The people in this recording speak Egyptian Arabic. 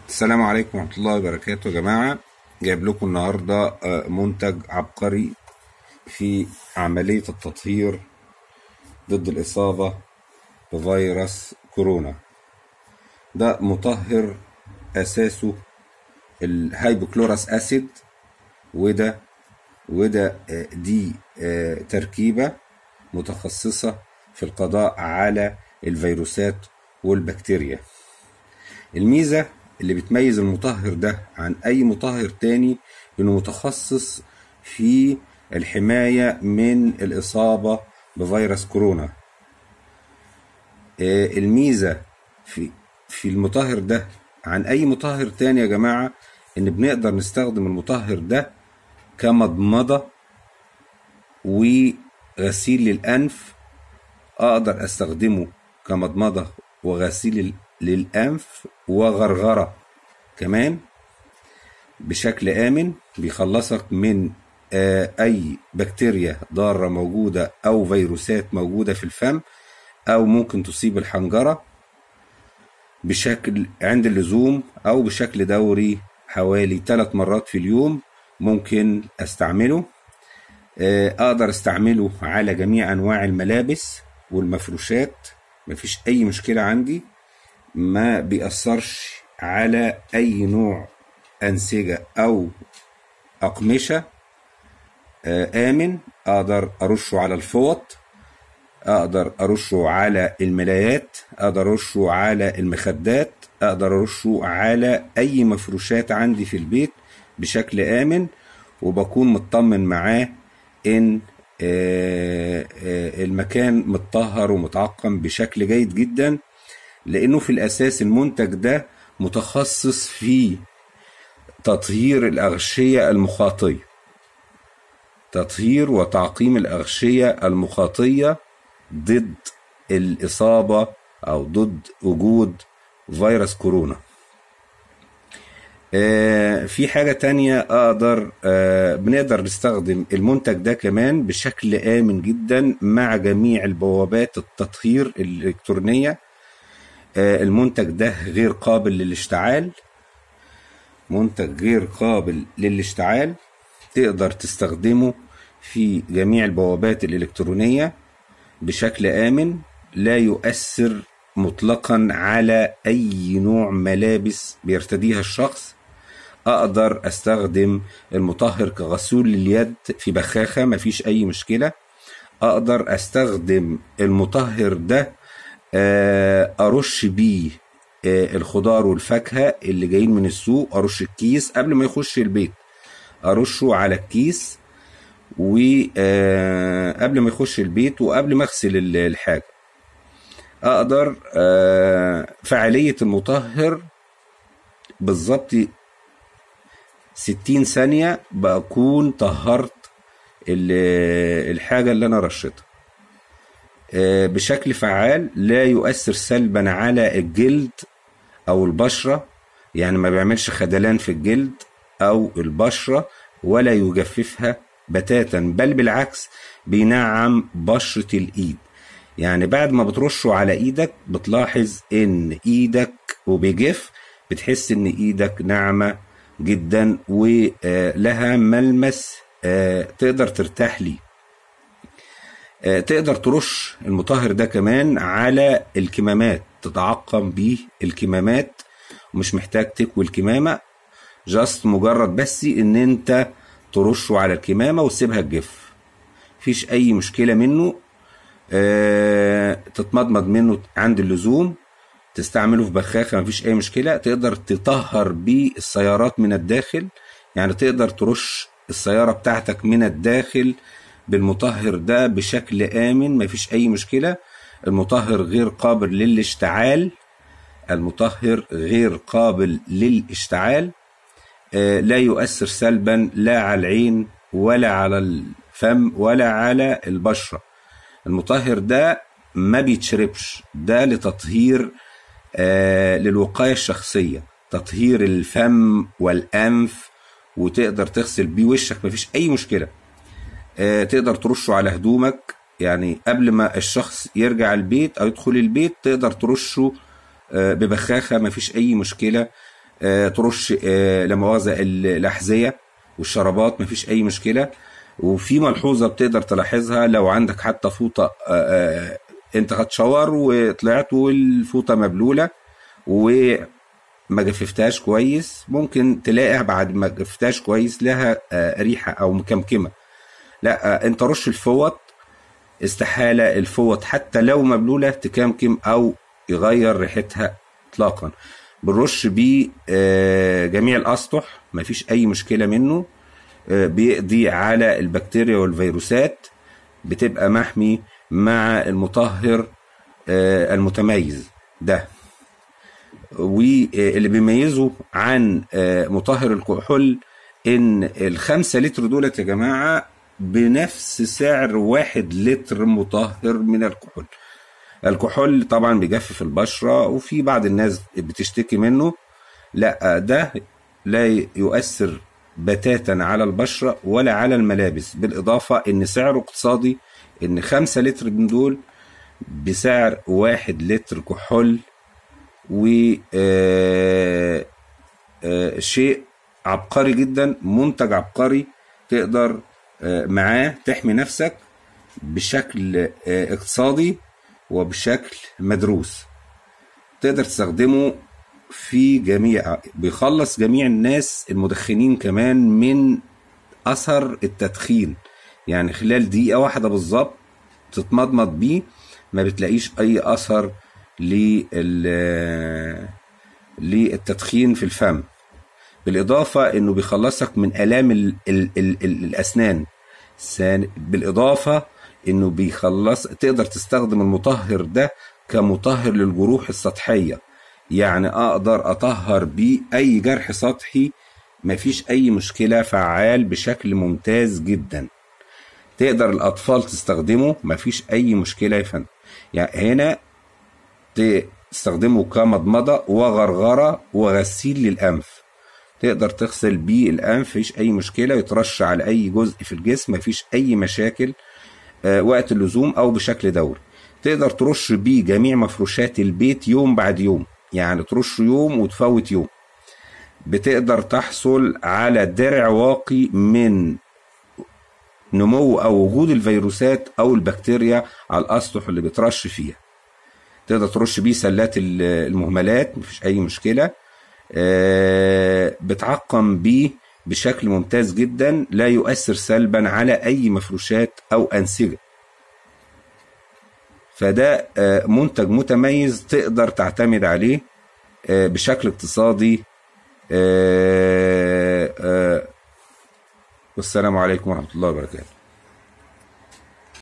السلام عليكم ورحمة الله وبركاته يا جماعة جايب لكم النهاردة آه، منتج عبقري في عملية التطهير ضد الإصابة بفيروس كورونا ده مطهر أساسه الهايبوكلوراس أسيد وده وده آه، دي آه، تركيبة متخصصة في القضاء على الفيروسات والبكتيريا الميزة اللي بتميز المطهر ده عن أي مطهر تاني إنه متخصص في الحماية من الإصابة بفيروس كورونا آه، الميزة في في المطهر ده عن أي مطهر تاني يا جماعة إن بنقدر نستخدم المطهر ده كمضمضة وغسيل للأنف أقدر أستخدمه كمضمضة وغسيل للأنف وغرغرة كمان بشكل آمن بيخلصك من آه، أي بكتيريا ضارة موجودة أو فيروسات موجودة في الفم أو ممكن تصيب الحنجرة بشكل عند اللزوم أو بشكل دوري حوالي ثلاث مرات في اليوم ممكن أستعمله آه، أقدر أستعمله على جميع أنواع الملابس والمفروشات مفيش أي مشكلة عندي ما بيأثرش على أي نوع أنسجة أو أقمشة آه، آمن أقدر أرشه على الفوط أقدر أرشه على الملايات أقدر أرشه على المخدات أقدر أرشه على أي مفروشات عندي في البيت بشكل آمن وبكون مطمن معاه إن آه، آه، المكان متطهر ومتعقم بشكل جيد جدا لأنه في الأساس المنتج ده متخصص في تطهير الأغشية المخاطية تطهير وتعقيم الأغشية المخاطية ضد الإصابة أو ضد وجود فيروس كورونا آه، في حاجة تانية أقدر آه، بنقدر نستخدم المنتج ده كمان بشكل آمن جدا مع جميع البوابات التطهير الإلكترونية آه، المنتج ده غير قابل للاشتعال منتج غير قابل للاشتعال تقدر تستخدمه في جميع البوابات الإلكترونية بشكل آمن لا يؤثر مطلقا على أي نوع ملابس بيرتديها الشخص أقدر أستخدم المطهر كغسول لليد في بخاخة مفيش أي مشكلة أقدر أستخدم المطهر ده آه، أرش بيه آه، الخضار والفاكهة اللي جايين من السوق أرش الكيس قبل ما يخش البيت أرشه على الكيس وقبل ما يخش البيت وقبل ما أغسل ال- الحاجة أقدر آه، فعالية المطهر بالظبط 60 ثانية بكون طهرت ال- الحاجة اللي أنا رشيتها آه، بشكل فعال لا يؤثر سلبا على الجلد او البشره يعني ما بيعملش خدلان في الجلد او البشره ولا يجففها بتاتا بل بالعكس بينعم بشره الايد يعني بعد ما بترشه على ايدك بتلاحظ ان ايدك وبيجف بتحس ان ايدك ناعمه جدا ولها ملمس آه، تقدر ترتاح ليه آه، تقدر ترش المطهر ده كمان على الكمامات تتعقم بيه الكمامات ومش محتاج تكوي الكمامة جاست مجرد بس ان انت ترشه على الكمامة وتسيبها تجف مفيش اي مشكلة منه آه، تتمضمض منه عند اللزوم تستعمله في بخاخة مفيش اي مشكلة تقدر تطهر بيه السيارات من الداخل يعني تقدر ترش السيارة بتاعتك من الداخل بالمطهر ده بشكل آمن مفيش أي مشكلة المطهر غير قابل للاشتعال المطهر غير قابل للاشتعال آه، لا يؤثر سلبا لا على العين ولا على الفم ولا على البشرة المطهر ده ما بيتشربش ده لتطهير آه، للوقاية الشخصية تطهير الفم والأنف وتقدر تغسل بيه وشك مفيش أي مشكلة آه، تقدر ترشه على هدومك يعني قبل ما الشخص يرجع البيت او يدخل البيت تقدر ترشه آه، ببخاخه مفيش اي مشكله آه، ترش آه، لا مؤاخذه ال- الاحذيه والشرابات مفيش اي مشكله وفي ملحوظه بتقدر تلاحظها لو عندك حتى فوطه آه، آه، انت خدت شاور وطلعت والفوطه مبلوله وما جففتهاش كويس ممكن تلاقيها بعد ما جففتهاش كويس لها آه، ريحه او مكمكمه لا آه، انت رش الفوط استحاله الفوط حتى لو مبلوله تكمكم او يغير ريحتها اطلاقا بنرش بيه آه، جميع الاسطح مفيش اي مشكله منه آه، بيقضي على البكتيريا والفيروسات بتبقى محمي مع المطهر آه، المتميز ده واللي بيميزه عن آه، مطهر الكحول ان الخمسة لتر دولت يا جماعة بنفس سعر واحد لتر مطهر من الكحول الكحول طبعا بيجفف البشرة وفي بعض الناس بتشتكي منه لا ده لا يؤثر بتاتا على البشرة ولا على الملابس بالإضافة إن سعره اقتصادي إن خمسة لتر من دول بسعر واحد لتر كحول و آه، آه، شيء عبقري جدا منتج عبقري تقدر آه، معاه تحمي نفسك بشكل آه، اقتصادي وبشكل مدروس تقدر تستخدمه في جميع بيخلص جميع الناس المدخنين كمان من اثر التدخين يعني خلال دقيقة واحدة بالظبط تتمضمض بيه ما بتلاقيش اي اثر لل للتدخين في الفم بالاضافة انه بيخلصك من الام ال ال ال ال الاسنان سان- بالاضافة انه بيخلص تقدر تستخدم المطهر ده كمطهر للجروح السطحية يعني اقدر اطهر بيه اي جرح سطحي مفيش اي مشكلة فعال بشكل ممتاز جدا تقدر الاطفال تستخدمه مفيش اي مشكلة يا فندم يعني هنا تستخدمه كمضمضة وغرغرة وغسيل للأنف تقدر تغسل بيه الأنف مفيش أي مشكلة يترش على أي جزء في الجسم مفيش أي مشاكل آه، وقت اللزوم أو بشكل دوري تقدر ترش بيه جميع مفروشات البيت يوم بعد يوم يعني ترش يوم وتفوت يوم بتقدر تحصل على درع واقي من نمو او وجود الفيروسات او البكتيريا على الاسطح اللي بترش فيها تقدر ترش بيه سلات ال- المهملات مفيش اي مشكله آه، بتعقم بيه بشكل ممتاز جدا لا يؤثر سلبا على اي مفروشات او انسجه فده آه، منتج متميز تقدر تعتمد عليه آه، بشكل اقتصادي آه، آه، والسلام عليكم ورحمه الله وبركاته